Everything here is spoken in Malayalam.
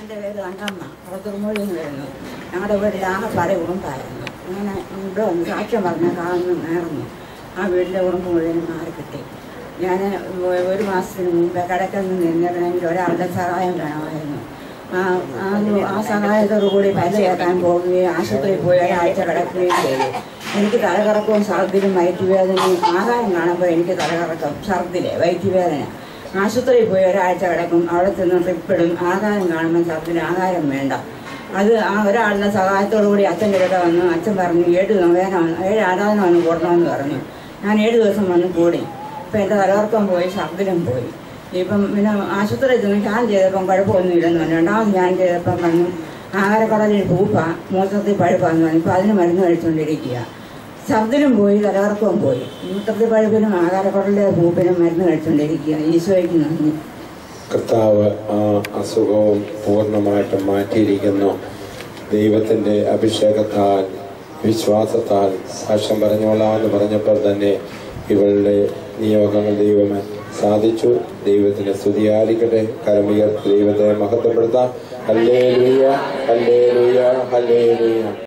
എൻ്റെ പേര് തങ്കമ്മ പുറത്തുമൊഴി എന്ന് വരുന്നു ഞങ്ങളുടെ വീട്ടിൽ ആകെ പല കുടുംബമായിരുന്നു അങ്ങനെ ഇവിടെ വന്ന് സാക്ഷ്യം പറഞ്ഞ കാണുന്നു നേർന്നു ആ വീട്ടിലെ കുടുംബം മുഴുവൻ മാറി കിട്ടി ഞാൻ ഒരു മാസത്തിന് മുമ്പ് കിടക്കൽ നിന്ന് നിന്നിരുന്നെങ്കിൽ ഒരാളുടെ സഹായം വേണമായിരുന്നു ആ ആ ആ സഹായത്തോടു കൂടി പല്ല് കേൾക്കാൻ പോവുകയും ആശുപത്രിയിൽ പോയി ഒരാഴ്ച കിടക്കുകയും ചെയ്തു എനിക്ക് തലകറക്കവും ഛർദിലും വയറ്റുവേദനയും ആഹാരം കാണുമ്പോൾ എനിക്ക് തലകറക്കം ഛർദിലെ വയറ്റുവേദന ആശുപത്രിയിൽ പോയി ഒരാഴ്ച കിടക്കും അവിടെ ചെന്ന് ട്രിപ്പിടും ആഹാരം കാണുമ്പോൾ ഛർദിന് ആഹാരം വേണ്ട അത് ആ ഒരാളുടെ സഹായത്തോടു കൂടി അച്ഛൻ്റെ ഇവിടെ വന്നു അച്ഛൻ പറഞ്ഞു ഏഴ് വേന ഏഴ് ആരാധന വന്ന് കൂടണമെന്ന് പറഞ്ഞു ഞാൻ ഏഴ് ദിവസം വന്ന് കൂടി ഇപ്പം എൻ്റെ തലകറക്കം പോയി ഛർദിലും പോയി ഇപ്പം പിന്നെ ആശുപത്രിയിൽ ചെന്ന് സ്കാൻ ചെയ്തപ്പം കുഴപ്പമൊന്നുമില്ലെന്ന് പറഞ്ഞു രണ്ടാമത് സ്കാൻ ചെയ്തപ്പം പറഞ്ഞു ആഹാരക്കടലിൽ പൂപ്പ മൂത്രത്തിൽ പഴുപ്പാന്ന് പറഞ്ഞു ഇപ്പം അതിന് മരുന്ന് കഴിച്ചുകൊണ്ടിരിക്കുക ഛർദിലും പോയി തലകറക്കവും പോയി മൂത്രത്തിൽ പഴുപ്പിനും ആഹാരക്കുടലിലെ പൂപ്പിനും മരുന്ന് കഴിച്ചുകൊണ്ടിരിക്കുക ഈശോയ്ക്ക് നന്ദി കർത്താവ് ആ അസുഖവും പൂർണ്ണമായിട്ടും മാറ്റിയിരിക്കുന്നു ദൈവത്തിൻ്റെ അഭിഷേകത്താൽ വിശ്വാസത്താൽ സാക്ഷ്യം പറഞ്ഞോളാം എന്ന് പറഞ്ഞപ്പോൾ തന്നെ ഇവളുടെ നിയോഗങ്ങൾ ദൈവമേ സാധിച്ചു ദൈവത്തിന് സ്തുതിയായിരിക്കട്ടെ കരമുയർത്തി ദൈവത്തെ മഹത്വപ്പെടുത്താം ഹല്ലേ ലുയ ഹല്ലേ ലുയ ഹല്ലേ ലുയ